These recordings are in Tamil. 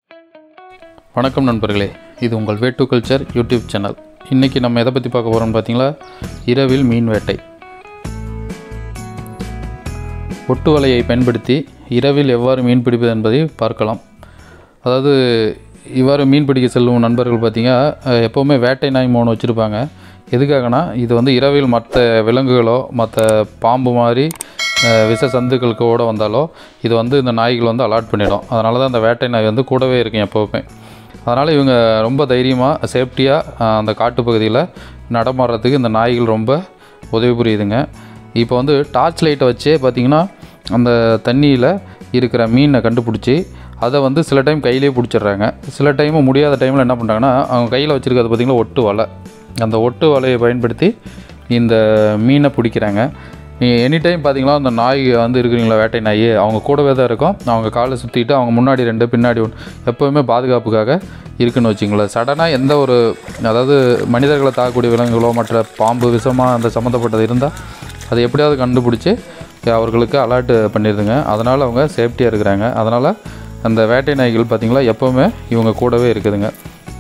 வணக்கம் நண்பர்களே இது உங்கள் way to culture YouTube channel இன்றைக்கி நம்ம எதை பற்றி பார்க்க போகிறோம்னு பார்த்தீங்களா இரவில் மீன் வேட்டை ஒட்டு வலையை பயன்படுத்தி இரவில் எவ்வாறு மீன் பிடிப்பது என்பதை பார்க்கலாம் அதாவது இவ்வாறு மீன் பிடிக்க செல்லும் நண்பர்கள் பார்த்தீங்க அஹ், எப்போவுமே வேட்டை நாய் மோன் வச்சுருப்பாங்க எதுக்காகனா இது வந்து இரவில் மற்ற விலங்குகளோ மற்ற பாம்பு மாதிரி அஹ், விஷ சந்துக்களுக்கு ஓட வந்தாலோ இது வந்து இந்த நாய்கள் வந்து அலாட் பண்ணிடும் அதனால தான் அந்த வேட்டை நாய் வந்து கூடவே இருக்கும் எப்போவுமே அதனால் இவங்க ரொம்ப தைரியமாக சேஃப்டியாக அந்த காட்டுப்பகுதியில் நடமாடுறதுக்கு இந்த நாய்கள் ரொம்ப உதவி புரியுதுங்க இப்போ வந்து டார்ச் லைட்டை வச்சே பார்த்திங்கன்னா அந்த தண்ணியில் இருக்கிற மீனை கண்டுபிடிச்சி அதை வந்து சில டைம் கையிலே பிடிச்சிடுறாங்க சில டைம் முடியாத டைமில் என்ன பண்ணுறாங்கன்னா அவங்க கையில் வச்சுருக்கிறது பார்த்திங்கன்னா ஒட்டு வலை அந்த ஒட்டு வலையை பயன்படுத்தி இந்த மீனை பிடிக்கிறாங்க நீ எனி டைம் பார்த்தீங்களா அந்த நாய் வந்து இருக்கிறீங்களா வேட்டை நாய் அவங்க கூடவே தான் இருக்கும் அவங்க காலை சுற்றிட்டு அவங்க முன்னாடி ரெண்டு பின்னாடி ஒன்று எப்போவுமே பாதுகாப்புக்காக இருக்குன்னு வச்சுங்களேன் சடனாக எந்த ஒரு அதாவது மனிதர்களை தாக்கக்கூடிய விலங்குகளோ மற்ற பாம்பு விஷமாக அந்த சம்மந்தப்பட்டது இருந்தால் அதை எப்படியாவது கண்டுபிடிச்சி அவர்களுக்கு அலர்ட் பண்ணிடுதுங்க அதனால் அவங்க சேஃப்டியாக இருக்கிறாங்க அதனால் அந்த வேட்டை நாய்கள் பார்த்திங்களா எப்போவுமே இவங்க கூடவே இருக்குதுங்க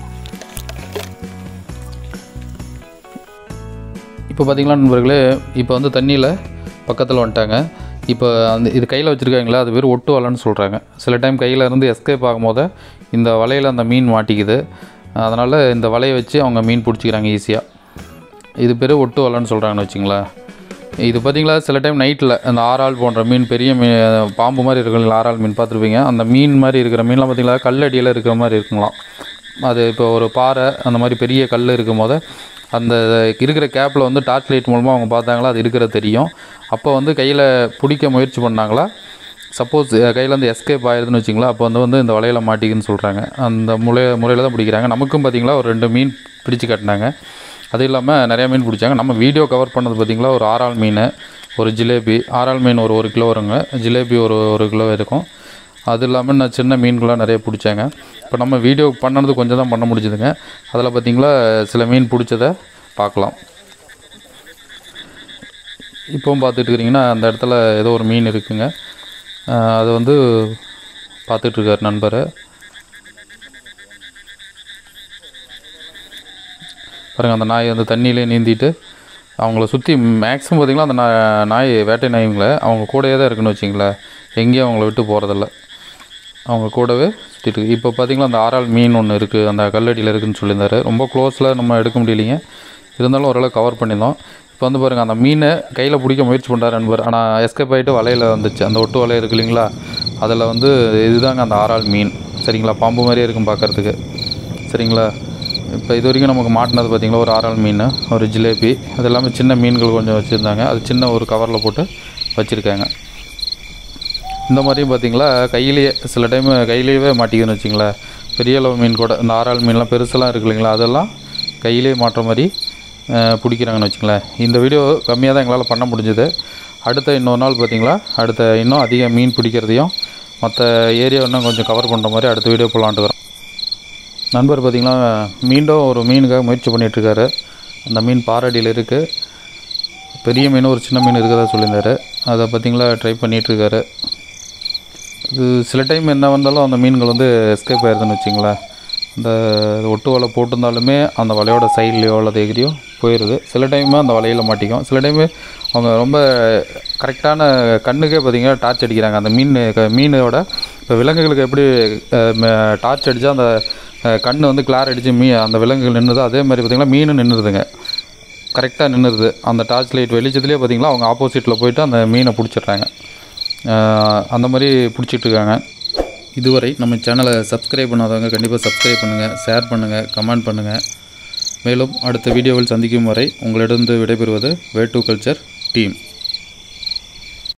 இப்போ பார்த்தீங்களா நண்பர்களே இப்போ வந்து தண்ணியில் பக்கத்தில் வந்துட்டாங்க இப்போ அந்த இது கையில் வச்சுருக்காங்களா அது பேர் ஒட்டு வலைன்னு சொல்கிறாங்க சில டைம் கையில் இருந்து எஸ்கேப் ஆகும்போது இந்த வலையில் அந்த மீன் மாட்டிக்குது அதனால் இந்த வலையை வச்சு அவங்க மீன் பிடிச்சிக்கிறாங்க ஈஸியாக இது பேர் ஒட்டு வலைன்னு சொல்கிறாங்கன்னு வச்சுங்களேன் இது பார்த்தீங்களா சில டைம் நைட்டில் அந்த ஆறாள் போன்ற மீன் பெரிய மீன் பாம்பு மாதிரி இருக்குங்களா ஆறாள் மீன் பார்த்துருப்பீங்க அந்த மீன் மாதிரி இருக்கிற மீன்லாம் பார்த்தீங்களா கல்லடியில் இருக்கிற மாதிரி இருக்குங்களாம் அது இப்போ ஒரு பாறை அந்த மாதிரி பெரிய கல் இருக்கும் போது அந்த இருக்கிற கேப்பில் வந்து டார்ச் லைட் மூலமாக அவங்க பார்த்தாங்களா அது இருக்கிறது தெரியும் அப்போ வந்து கையில் பிடிக்க முயற்சி பண்ணாங்களா சப்போஸ் கையில் வந்து எஸ்கேப் ஆயிருதுன்னு வச்சிங்களா அப்போ வந்து வந்து இந்த வலையில் மாட்டிக்குன்னு சொல்கிறாங்க அந்த முறை முறையில் தான் பிடிக்கிறாங்க நமக்கும் பார்த்தீங்களா ஒரு ரெண்டு மீன் பிடிச்சு காட்டினாங்க அது இல்லாமல் நிறையா மீன் பிடிச்சாங்க நம்ம வீடியோ கவர் பண்ணது பார்த்திங்களா ஒரு ஆறாள் மீன் ஒரு ஜிலேபி ஆறாள் மீன் ஒரு ஒரு கிலோ வருங்க ஜிலேபி ஒரு ஒரு கிலோ இருக்கும் அது இல்லாமல் நான் சின்ன மீன்கள்லாம் நிறைய பிடிச்சாங்க இப்போ நம்ம வீடியோ பண்ணது கொஞ்சம் தான் பண்ண முடிஞ்சுதுங்க அதில் பார்த்திங்களா சில மீன் பிடிச்சதை பார்க்கலாம் இப்போவும் பார்த்துட்டு இருக்கிறீங்கன்னா அந்த இடத்துல ஏதோ ஒரு மீன் இருக்குங்க ஆஹ் அது வந்து பார்த்துட்ருக்கார் நண்பர் பாருங்கள் அந்த நாய் அந்த தண்ணியிலே நீந்திட்டு அவங்கள சுற்றி மேக்ஸிமம் பார்த்திங்களா அந்த நா- நாய் வேட்டை நாய்ங்களை அவங்க கூடயே தான் இருக்குன்னு வச்சிங்களேன் எங்கேயும் அவங்கள விட்டு போகிறதில்ல அவங்க கூடவே சுற்றிட்டு இருக்கு இப்போ பார்த்தீங்களா அந்த ஆறாள் மீன் ஒன்று இருக்குது அந்த கல்லடியில் இருக்குதுன்னு சொல்லியிருந்தாரு ரொம்ப க்ளோஸில் நம்ம எடுக்க முடியலைங்க இருந்தாலும் ஓரளவு கவர் பண்ணியிருந்தோம் இப்போ வந்து பாருங்கள் அந்த மீனை கையில் பிடிக்க முயற்சி பண்ணுறாரு நண்பர் ஆனால் எஸ்கேப் ஆகிட்டு வலையில் வந்துச்சு அந்த ஒட்டு வலை இருக்கு இல்லைங்களா அதில் வந்து இதுதாங்க அந்த ஆறாள் மீன் சரிங்களா பாம்பு மாதிரியே இருக்கும் பார்க்குறதுக்கு சரிங்களா இப்போ இது வரைக்கும் நமக்கு மாட்டினது பார்த்திங்களா ஒரு ஆறாள் மீன் ஒரு ஜிலேபி அது இல்லாமல் சின்ன மீன்கள் கொஞ்சம் வச்சுருந்தாங்க அது சின்ன ஒரு கவரில் போட்டு வச்சுருக்காங்க இந்த மாதிரியும் பார்த்தீங்களா கையிலேயே சில டைம் கையிலேயே மாட்டிக்குதுன்னு வச்சிங்களேன் பெரிய அளவு மீன் கூட இந்த ஆறாள் மீன்லாம் பெருசெல்லாம் இருக்கு இல்லைங்களா அதெல்லாம் கையிலேயே மாட்டுற மாதிரி அஹ், பிடிக்கிறாங்கன்னு வச்சுங்களேன் இந்த வீடியோ கம்மியாக தான் எங்களால் பண்ண முடிஞ்சது அடுத்த இன்னொரு நாள் பார்த்தீங்களா அடுத்த இன்னும் அதிக மீன் பிடிக்கிறதையும் மற்ற ஏரியா இன்னும் கொஞ்சம் கவர் பண்ணுற மாதிரி அடுத்த வீடியோ போடலான்ட்டுக்கிறோம் நண்பர் பார்த்தீங்கன்னா மீண்டும் ஒரு மீனுக்காக முயற்சி பண்ணிகிட்ருக்காரு அந்த மீன் பாரடியில் இருக்குது பெரிய மீன் ஒரு சின்ன மீன் இருக்கிறதா சொல்லியிருந்தாரு அதை பார்த்தீங்களா ட்ரை பண்ணிகிட்ருக்காரு இது சில டைம் என்ன வந்தாலும் அந்த மீன்கள் வந்து எஸ்கேப் ஆயிருதுன்னு வச்சிங்களேன் இந்த ஒட்டு வலை போட்டிருந்தாலுமே அந்த வலையோட சைட்லேயோ அல்லது எகிரியோ போயிடுது சில டைம் அந்த வலையில் மாட்டிக்கும் சில டைமு அவங்க ரொம்ப கரெக்டான கண்ணுக்கே பார்த்தீங்கன்னா டார்ச் அடிக்கிறாங்க அந்த மீன் க- மீனோட இப்போ விலங்குகளுக்கு எப்படி டார்ச் அடித்தா அந்த அஹ், கண்ணு வந்து கிளார் அடித்து மீ அந்த விலங்குகள் நின்றுதோ அதே மாதிரி பார்த்தீங்கன்னா மீன் நின்றுதுங்க கரெக்டாக நின்றுது அந்த டார்ச் லைட் வெளிச்சத்துலேயே பார்த்தீங்களா அவங்க ஆப்போசிட்டில் போயிட்டு அந்த மீனை பிடிச்சிடுறாங்க ஆஹ் அந்த மாதிரி பிடிச்சிட்டு இருக்காங்க இதுவரை நம்ம சேனலை சப்ஸ்கிரைப் பண்ணாதவங்க கண்டிப்பாக சப்ஸ்கிரைப் பண்ணுங்கள் ஷேர் பண்ணுங்கள் கமெண்ட் பண்ணுங்கள் மேலும் அடுத்த வீடியோவில் சந்திக்கும் வரை உங்களிடம் விடைபெறுவது வே டு கல்ச்சர் டீம்